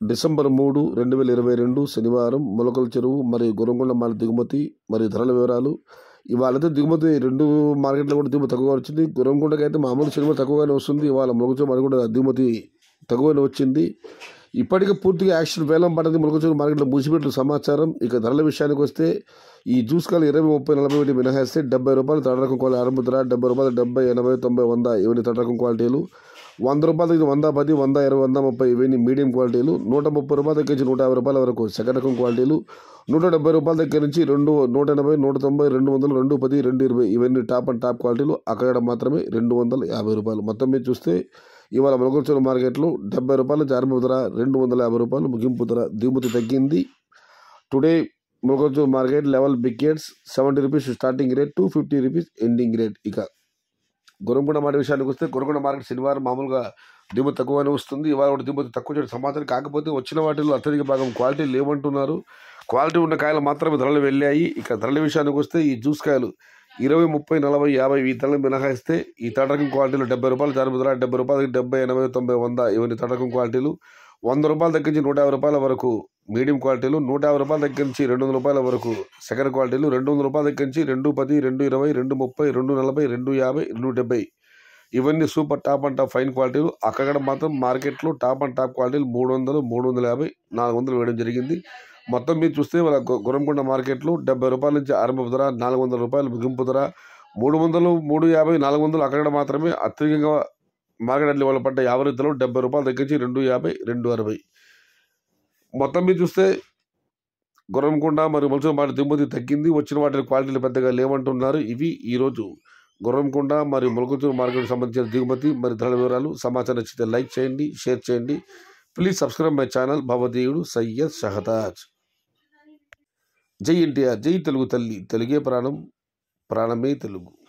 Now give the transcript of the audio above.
December మూడు రెండు వేల ఇరవై రెండు శనివారం మొలకల చెరువు మరియు గొరంగొండ మాల దిగుమతి మరియు ధరల వివరాలు ఇవాళైతే దిగుమతి రెండు మార్కెట్లో కూడా దిగుమతి తక్కువగా వచ్చింది గొరంగొండకి అయితే మామూలు సినిమా తక్కువగానే వస్తుంది ఇవాళ మొలకల మాది కూడా దిగుమతి తక్కువగానే వచ్చింది ఇప్పటికే పూర్తిగా యాక్షన్ వేలం పడ్డది మొలకచూరు మార్కెట్లో మూసిపెట్టిన సమాచారం ఇక ధరల విషయానికి వస్తే ఈ జ్యూస్ కాలు ఇరవై ముప్పై నలభై ఒకటి మినహాయిస్తే డెబ్బై రూపాయలు థర్డ్ రకం క్వాలిటీ ఆరంభ ధర డెబ్బై రూపాయలు డెబ్బై ఎనభై తొంభై వంద ఇవన్నీ థర్డ్ రకం క్వాలిటీలు వంద రూపాయల దగ్గర వంద పది వంద ఇరవై వంద ముప్పై ఇవన్నీ మీడియం క్వాలిటీలు నూట ముప్పై రూపాయల దగ్గర నుంచి నూట యాభై రూపాయల వరకు సెకండ్ రకం క్వాలిటీలు నూట డెబ్బై రూపాయల దగ్గర నుంచి రెండు నూట ఎనభై నూట తొంభై రెండు వందలు రెండు పది రెండు ఇరవై ఇవన్నీ టాప్ అండ్ టాప్ క్వాలిటీలు అక్కడ మాత్రమే రెండు వందల యాభై రూపాయలు మొత్తం మీద చూస్తే ఇవాళ మొలకొచ్చిన మార్కెట్లో డెబ్బై రూపాయల నుంచి ఆరంభ ధర రెండు వందల యాభై రూపాయలు ముగింపు ధర దిగుమతి తగ్గింది టుడే మొలకొచ్చు మార్కెట్ లెవెల్ బిగ్గెట్స్ seventy rupees starting rate two fifty rupees ending rate ఇక గురంకొండ మాట విషయానికి వస్తే గురంకొండ మార్కెట్ శనివారం మామూలుగా దిగుమతి తక్కువగానే వస్తుంది ఇవాళ కూడా దిగుమతి తక్కువ చేయడం సమాచారం కాకపోతే వచ్చిన వాటిలో అత్యధిక భాగం క్వాలిటీ లేవంటున్నారు క్వాలిటీ ఉన్న కాయలు మాత్రమే ధరలు వెళ్ళాయి ఇక ధరల విషయానికి వస్తే ఈ జ్యూస్ కాయలు ఇరవై ముప్పై నలభై యాభై ఈ ధరలు మినహాయిస్తే ఈ తడకం క్వాలిటీలు డెబ్బై రూపాయలు జారుపు ధర డెబ్బై రూపాయలకి డెబ్బై ఎనభై తొంభై వంద ఇవన్నీ తడకం క్వాలిటీలు వంద రూపాయల దగ్గర నుంచి నూట యాభై రూపాయల వరకు మీడియం క్వాలిటీలు నూట యాభై రూపాయల దగ్గర నుంచి రెండు వందల రూపాయల వరకు సెకండ్ క్వాలిటీలు రెండు వందల రూపాయల దగ్గర నుంచి రెండు పది రెండు ఇరవై రెండు ముప్పై రెండు నలభై రెండు యాభై రెండు డెబ్బై ఇవన్నీ super top and top fine క్వాలిటీలు అక్కడ మాత్రం మార్కెట్లో టాప్ అండ్ టాప్ క్వాలిటీలు మూడు వందలు మూడు వందల యాభై నాలుగు వందలు వేయడం జరిగింది మొత్తం మీరు చూస్తే వాళ్ళ గు- గుర్రంకొండ మార్కెట్లో డెబ్బై రూపాయల నుంచి ఆరంభ ధర నాలుగు వందల రూపాయలు ముగింపు ధర మూడు వందలు మూడు యాభై నాలుగు వందలు అక్కడ మాత్రమే అత్యధికంగా మార్కెట్ అట్ల వాళ్ళు పడ్డ యాభై ధరలు డెబ్బై రూపాయల దగ్గర నుంచి రెండు యాభై రెండు అరవై మొత్తం మీరు చూస్తే గుర్రంకొండ మరియు మలుసు వాటి దిగుమతి తగ్గింది వచ్చిన వాటి క్వాలిటీలు పెద్దగా లేవంటున్నారు ఇవి ఈరోజు గుర్రంకొండ మరియు మొలకతూరు మార్కెట్ సంబంధించిన దిగుమతి మరియు ధరల వివరాలు సమాచారం నచ్చితే లైక్ చేయండి షేర్ చేయండి ప్లీజ్ సబ్స్క్రైబ్ మై ఛానల్ భవదీయుడు సయ్యద్ షహతాజ్ జై ఎన్టీఆర్ జై తెలుగు తల్లి తెలుగే ప్రాణం ప్రాణమే తెలుగు